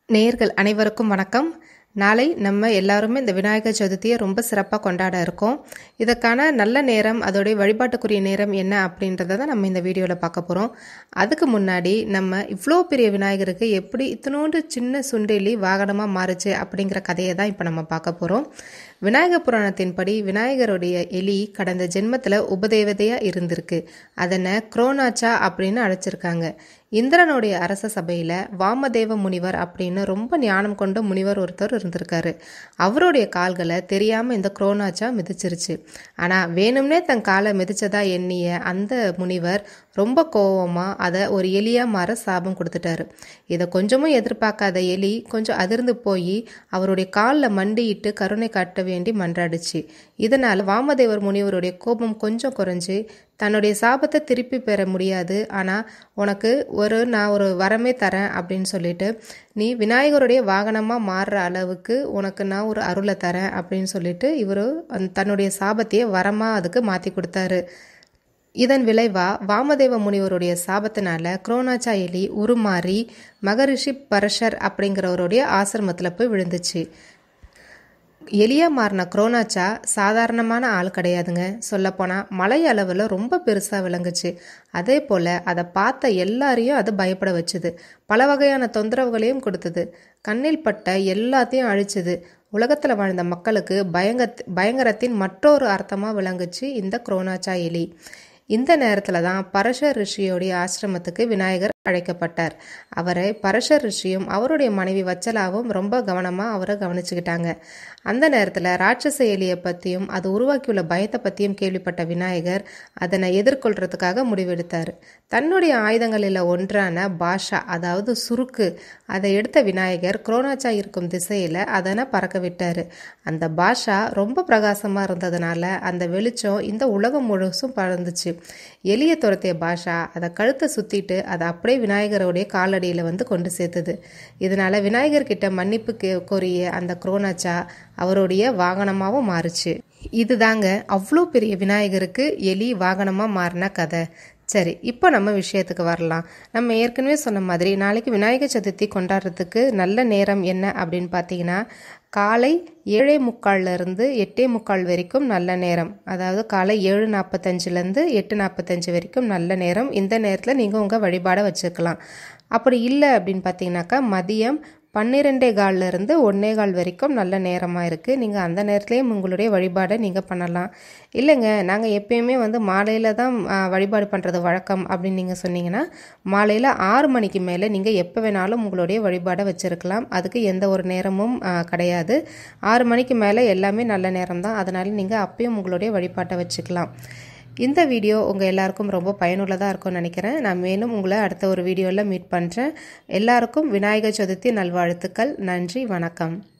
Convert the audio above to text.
நேயர்கள் அனைவருக்கும் வணக்கம் நாளை நம்ம எல்லாருமே இந்த விநாயகர் சதுர்த்தியை ரொம்ப சிறப்பாக கொண்டாட இருக்கோம் இதற்கான நல்ல நேரம் அதோடைய வழிபாட்டுக்குரிய நேரம் என்ன அப்படின்றத தான் நம்ம இந்த வீடியோவில் பார்க்க போகிறோம் அதுக்கு முன்னாடி நம்ம இவ்வளோ பெரிய விநாயகருக்கு எப்படி இத்தினோண்டு சின்ன சுண்டெலி வாகனமாக மாறுச்சு அப்படிங்கிற கதையை தான் இப்போ நம்ம பார்க்க போகிறோம் விநாயகர் புராணத்தின்படி விநாயகருடைய எலி கடந்த ஜென்மத்தில் உபதேவதையாக இருந்திருக்கு அதனை குரோனாச்சா அப்படின்னு அழைச்சிருக்காங்க இந்திரனுடைய அரச சபையில் வாமதேவ முனிவர் அப்படின்னு ரொம்ப ஞானம் கொண்ட முனிவர் ஒருத்தர் இருந்திருக்காரு அவருடைய கால்களை தெரியாமல் இந்த குரோனாச்சா மிதிச்சிருச்சு ஆனால் வேணும்னே தன் காலை மிதிச்சதா எண்ணிய அந்த முனிவர் ரொம்ப கோவமாக அதை ஒரு எலியாக மாற சாபம் கொடுத்துட்டாரு இதை கொஞ்சமும் எதிர்பார்க்காத எலி கொஞ்சம் அதிர்ந்து போய் அவருடைய காலில் மண்டியிட்டு கருணை காட்ட வேண்டி மன்றாடுச்சு இதனால் வாமதேவர் முனிவருடைய கோபம் கொஞ்சம் குறைஞ்சு தன்னுடைய சாபத்தை திருப்பி பெற முடியாது ஆனால் உனக்கு ஒரு நான் ஒரு வரமே தரேன் அப்படின்னு சொல்லிட்டு நீ விநாயகருடைய வாகனமாக மாறுற அளவுக்கு உனக்கு நான் ஒரு அருளை தரேன் அப்படின்னு சொல்லிட்டு இவர் தன்னுடைய சாபத்தையே வரமாக அதுக்கு மாற்றி கொடுத்தாரு இதன் விளைவா வாமதேவ முனிவருடைய சாபத்தினால குரோனாச்சா எலி உருமாறி மகரிஷி பரஷர் அப்படிங்கிறவருடைய ஆசிரமத்தில் போய் விழுந்துச்சு எலியா மாறின குரோனாச்சா சாதாரணமான ஆள் கிடையாதுங்க சொல்லப்போனால் மலை அளவில் ரொம்ப பெருசாக விளங்குச்சு அதே போல் அதை பார்த்த எல்லாரையும் அது பயப்பட வச்சுது பல வகையான தொந்தரவுகளையும் கொடுத்தது கண்ணில் பட்ட எல்லாத்தையும் அழிச்சுது உலகத்தில் வாழ்ந்த மக்களுக்கு பயங்க பயங்கரத்தின் மற்றொரு அர்த்தமாக விளங்குச்சு இந்த குரோனாச்சா எலி இந்த நேரத்தில் தான் பரஷர் ரிஷியோடைய ஆசிரமத்துக்கு விநாயகர் அழைக்கப்பட்டார் அவரை பரஷர் ரிஷியும் அவருடைய மனைவி வச்சலாவும் ரொம்ப கவனமாக அவரை கவனிச்சுக்கிட்டாங்க அந்த நேரத்தில் ராட்சச எலியை பற்றியும் அது உருவாக்கியுள்ள பயத்தை பற்றியும் கேள்விப்பட்ட விநாயகர் அதனை எதிர்கொள்றதுக்காக முடிவெடுத்தார் தன்னுடைய ஆயுதங்களில் ஒன்றான பாஷா அதாவது சுருக்கு அதை எடுத்த விநாயகர் குரோனாச்சா இருக்கும் திசையில் அதனை பறக்க விட்டார் அந்த பாஷா ரொம்ப பிரகாசமாக இருந்ததுனால அந்த வெளிச்சம் இந்த உலகம் முழுசும் பறந்துச்சு எலியை துரத்திய பாஷா அதை கழுத்தை சுற்றிட்டு அதை அப்படியே விநாயகருடைய காலடியில் வந்து கொண்டு சேர்த்தது இதனால விநாயகர் கிட்ட மன்னிப்பு கோரிய அந்த குரோனாச்சா அவருடைய வாகனமாகவும் மாறுச்சு இதுதாங்க அவ்வளோ பெரிய விநாயகருக்கு எலி வாகனமாக மாறின கதை சரி இப்போ நம்ம விஷயத்துக்கு வரலாம் நம்ம ஏற்கனவே சொன்ன மாதிரி நாளைக்கு விநாயகர் சதுர்த்தி கொண்டாடுறதுக்கு நல்ல நேரம் என்ன அப்படின்னு பார்த்தீங்கன்னா காலை ஏழே முக்கால்லேருந்து எட்டே முக்கால் வரைக்கும் நல்ல நேரம் அதாவது காலை ஏழு நாற்பத்தஞ்சிலேருந்து எட்டு நாற்பத்தஞ்சு வரைக்கும் நல்ல நேரம் இந்த நேரத்தில் நீங்கள் உங்கள் வழிபாடை வச்சுக்கலாம் அப்படி இல்லை அப்படின்னு பார்த்தீங்கன்னாக்கா மதியம் பன்னிரெண்டே கால்லேருந்து ஒன்னே கால் வரைக்கும் நல்ல நேரமாக இருக்குது நீங்கள் அந்த நேரத்துலேயும் உங்களுடைய வழிபாடை நீங்கள் பண்ணலாம் இல்லைங்க நாங்கள் எப்பயுமே வந்து மாலையில் தான் வழிபாடு பண்ணுறது வழக்கம் அப்படின்னு நீங்கள் சொன்னீங்கன்னா மாலையில் ஆறு மணிக்கு மேலே நீங்கள் எப்போ வேணாலும் உங்களுடைய வழிபாடை வச்சுருக்கலாம் அதுக்கு எந்த ஒரு நேரமும் கிடையாது ஆறு மணிக்கு மேலே எல்லாமே நல்ல நேரம் தான் அதனால் நீங்கள் அப்பயும் உங்களுடைய வழிபாட்டை வச்சுக்கலாம் இந்த வீடியோ உங்கள் எல்லாருக்கும் ரொம்ப பயனுள்ளதாக இருக்கும்னு நினைக்கிறேன் நான் மேலும் உங்களை அடுத்த ஒரு வீடியோவில் மீட் பண்ணுறேன் எல்லாருக்கும் விநாயகர் சதுர்த்தி நல்வாழ்த்துக்கள் நன்றி வணக்கம்